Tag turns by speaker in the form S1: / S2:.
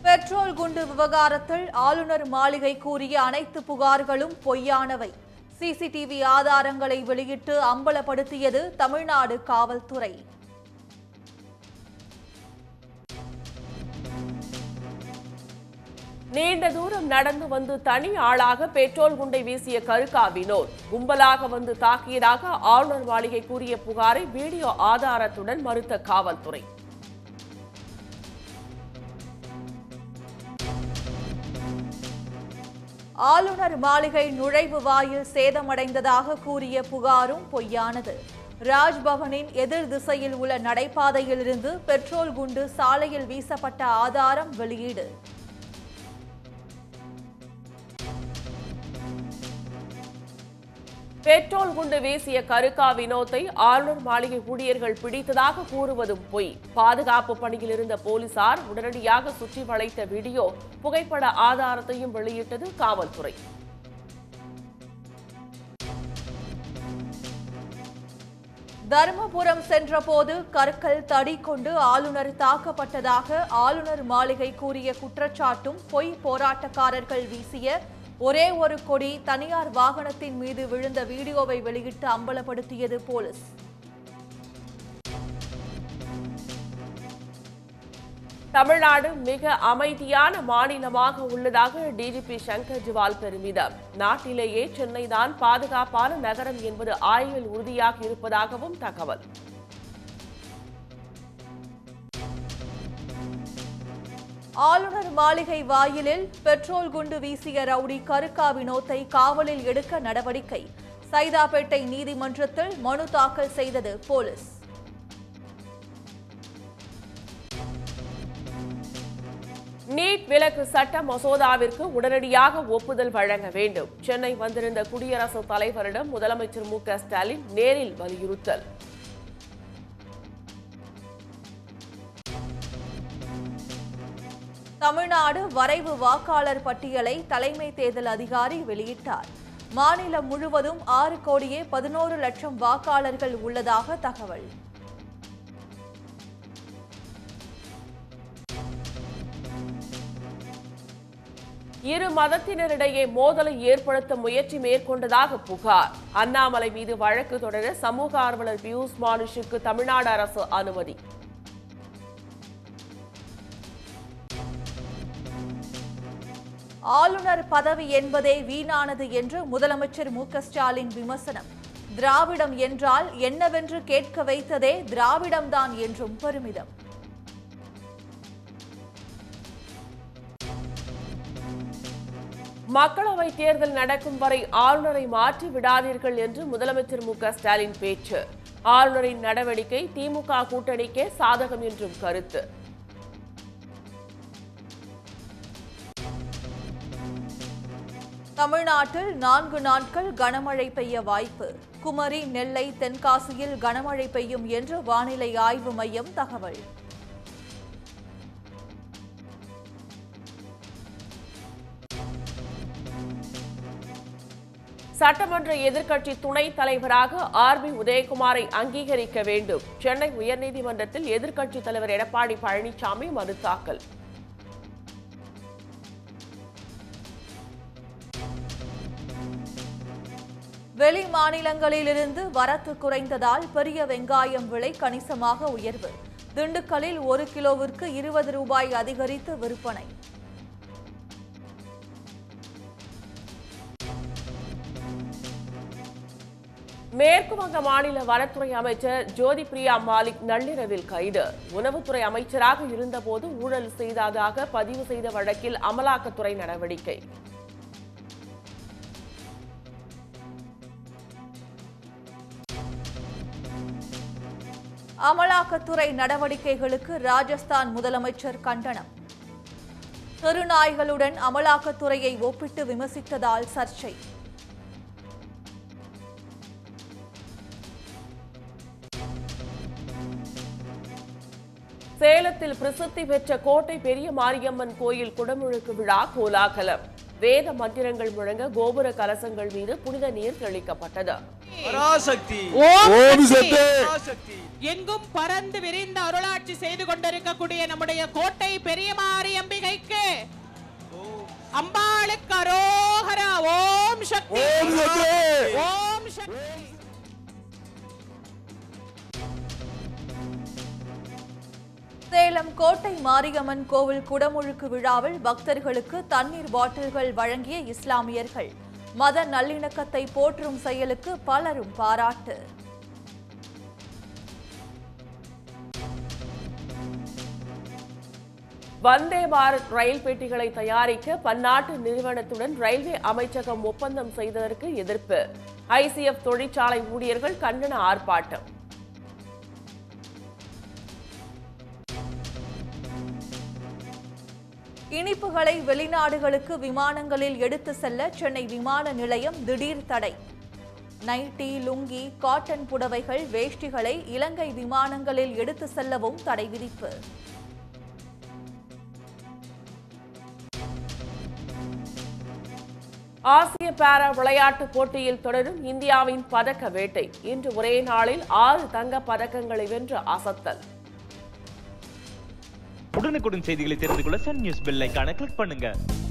S1: petrol குண்டு விவகாரத்தில் ஆளுநர் மாளிகை கூறிய அனைத்து புகார்களும் பொய்யானவை சிசிடிவி ஆதாரங்களை வெளியிட்டு அம்பலப்படுத்தியது தமிழ்நாடு காவல்துறை
S2: நீண்ட தூரம் நடந்து வந்து தனி ஆளாக பெட்ரோல் குண்டை வீசிய கருக்கா வினோத் கும்பலாக வந்து தாக்கியதாக ஆளுநர் மாளிகை கூறிய புகாரை வீடியோ ஆதாரத்துடன் மறுத்த காவல்துறை
S1: ஆளுநர் மாளிகை நுழைவு வாயில் சேதமடைந்ததாக கூறிய புகாரும் பொய்யானது ராஜ்பவனின் எதிர் திசையில் உள்ள நடைபாதையிலிருந்து பெட்ரோல் குண்டு சாலையில் வீசப்பட்ட ஆதாரம் வெளியீடு
S2: பெட்ரோல் குண்டு வீசிய கருக்கா வினோத்தை ஆளுநர் மாளிகை ஊழியர்கள் பிடித்ததாக கூறுவதும் பொய் பாதுகாப்பு பணியில் இருந்த போலீசார் உடனடியாக சுற்றி வளைத்த வீடியோ புகைப்பட ஆதாரத்தையும் வெளியிட்டது காவல்துறை
S1: தருமபுரம் சென்றபோது கற்கள் தடி கொண்டு ஆளுநர் தாக்கப்பட்டதாக ஆளுநர் மாளிகை கூறிய குற்றச்சாட்டும் பொய் போராட்டக்காரர்கள் வீசிய ஒரே ஒரு கொடி தனியார் வாகனத்தின் மீது விழுந்த வீடியோவை வெளியிட்டு அம்பலப்படுத்தியது போலீஸ்
S2: தமிழ்நாடு மிக அமைதியான மாநிலமாக உள்ளதாக டிஜிபி சங்கர் ஜிவால் பெருமிதம் நாட்டிலேயே சென்னைதான் பாதுகாப்பான நகரம் என்பது ஆய்வில் உறுதியாக இருப்பதாகவும் தகவல்
S1: ஆளுநர் மாளிகை வாயிலில் பெட்ரோல் குண்டு வீசிய ரவுடி கருக்கா வினோத்தை காவலில் எடுக்க நடவடிக்கை சைதாப்பேட்டை நீதிமன்றத்தில் மனு தாக்கல் செய்தது போலீஸ்
S2: நீட் விலக்கு சட்ட மசோதாவிற்கு உடனடியாக ஒப்புதல் வழங்க வேண்டும் சென்னை வந்திருந்த குடியரசுத் தலைவரிடம் முதலமைச்சர் மு க ஸ்டாலின் நேரில் வலியுறுத்தல்
S1: தமிழ்நாடு வரைவு வாக்காளர் பட்டியலை தலைமை தேர்தல் அதிகாரி வெளியிட்டார் மாநிலம் முழுவதும் ஆறு கோடியே பதினோரு லட்சம் வாக்காளர்கள் உள்ளதாக தகவல்
S2: இரு மதத்தினரிடையே மோதலை ஏற்படுத்த முயற்சி மேற்கொண்டதாக புகார் அண்ணாமலை மீது வழக்கு தொடர சமூக ஆர்வலர் பியூஷ் மானுஷுக்கு தமிழ்நாடு அரசு அனுமதி
S1: ஆளுநர் பதவி என்பதே வீணானது என்று முதலமைச்சர் மு க ஸ்டாலின் விமர்சனம் திராவிடம் என்றால் என்னவென்று கேட்க வைத்ததே திராவிடம்தான் என்றும் பெருமிதம்
S2: மக்களவை தேர்தல் நடக்கும் வரை ஆளுநரை மாற்றி விடாதீர்கள் என்று முதலமைச்சர் மு க ஸ்டாலின் பேச்சு ஆளுநரின் நடவடிக்கை திமுக கூட்டணிக்கே சாதகம் என்றும் கருத்து
S1: தமிழ்நாட்டில் நான்கு நாட்கள் கனமழை பெய்ய வாய்ப்பு குமரி நெல்லை தென்காசியில் கனமழை பெய்யும் என்று வானிலை ஆய்வு மையம் தகவல்
S2: சட்டமன்ற எதிர்க்கட்சி துணைத் தலைவராக ஆர் பி உதயகுமாரை அங்கீகரிக்க வேண்டும் சென்னை உயர்நீதிமன்றத்தில் எதிர்க்கட்சித் தலைவர் எடப்பாடி பழனிசாமி மனு தாக்கல்
S1: வெளி மாநிலங்களிலிருந்து வரத்து குறைந்ததால் பெரிய வெங்காயம் விலை கணிசமாக உயர்வு திண்டுக்கல்லில் ஒரு கிலோவிற்கு இருபது ரூபாய் அதிகரித்து விற்பனை
S2: மேற்கு வங்க மாநில வனத்துறை அமைச்சர் ஜோதி பிரியா மாலிக் நள்ளிரவில் கைது உணவுத்துறை அமைச்சராக இருந்தபோது ஊழல் செய்ததாக பதிவு செய்த வழக்கில் அமலாக்கத்துறை நடவடிக்கை
S1: அமலாக்கத்துறை நடவடிக்கைகளுக்கு ராஜஸ்தான் முதலமைச்சர் கண்டனம் தெருநாய்களுடன் அமலாக்கத்துறையை ஒப்பிட்டு விமர்சித்ததால் சர்ச்சை
S2: சேலத்தில் பிரசித்தி பெற்ற கோட்டை பெரிய மாரியம்மன் கோயில் குடமுழுக்கு விழா கோலாகலம் வேத மந்திரங்கள் முழங்க கோபுர கலசங்கள் மீது புனித நீர் தெளிக்கப்பட்டது
S3: பராசக்தி
S4: ஓம் சக்தி
S3: பராசக்தி
S5: எங்கும் பறந்து விரிந்த அருளாட்சி செய்து கொண்டிருக்கக்கூடிய நம்முடைய கோட்டை பெரியமாரி அம்பிகைக்கு அம்பாளுக்கு அரோகரா ஓம் சக்தி
S4: ஓம் சக்தி
S5: ஓம் சக்தி
S1: சேலம் கோட்டை மாரியம்மன் கோவில் குடமுழுக்கு விழாவில் பக்தர்களுக்கு தண்ணீர் பாட்டில்கள் வழங்கிய இஸ்லாமியர்கள் மத நல்லிணக்கத்தை போற்றும் செயலுக்கு பலரும் பாராட்டு
S2: வந்தே பாரத் ரயில் பெட்டிகளை தயாரிக்க பன்னாட்டு நிறுவனத்துடன் ரயில்வே அமைச்சகம் ஒப்பந்தம் செய்ததற்கு எதிர்ப்பு ஐசிஎஃப் தொழிற்சாலை ஊழியர்கள் கண்டன ஆர்ப்பாட்டம்
S1: இனிப்புகளை வெளிநாடுகளுக்கு விமானங்களில் எடுத்து செல்ல சென்னை விமான நிலையம் திடீர் தடை நைட்டி லுங்கி காட்டன் புடவைகள் வேஷ்டிகளை இலங்கை விமானங்களில் எடுத்து செல்லவும் தடை விதிப்பு
S2: ஆசிய பாரா விளையாட்டுப் போட்டியில் தொடரும் இந்தியாவின் பதக்க வேட்டை இன்று ஒரே நாளில் ஆறு தங்க பதக்கங்களை வென்று அசத்தல்
S6: உடனுக்குடன் செய்திகளை தெரிந்து கொள்ள சன் நியூஸ் பெல் ஐகானை கிளிக் பண்ணுங்க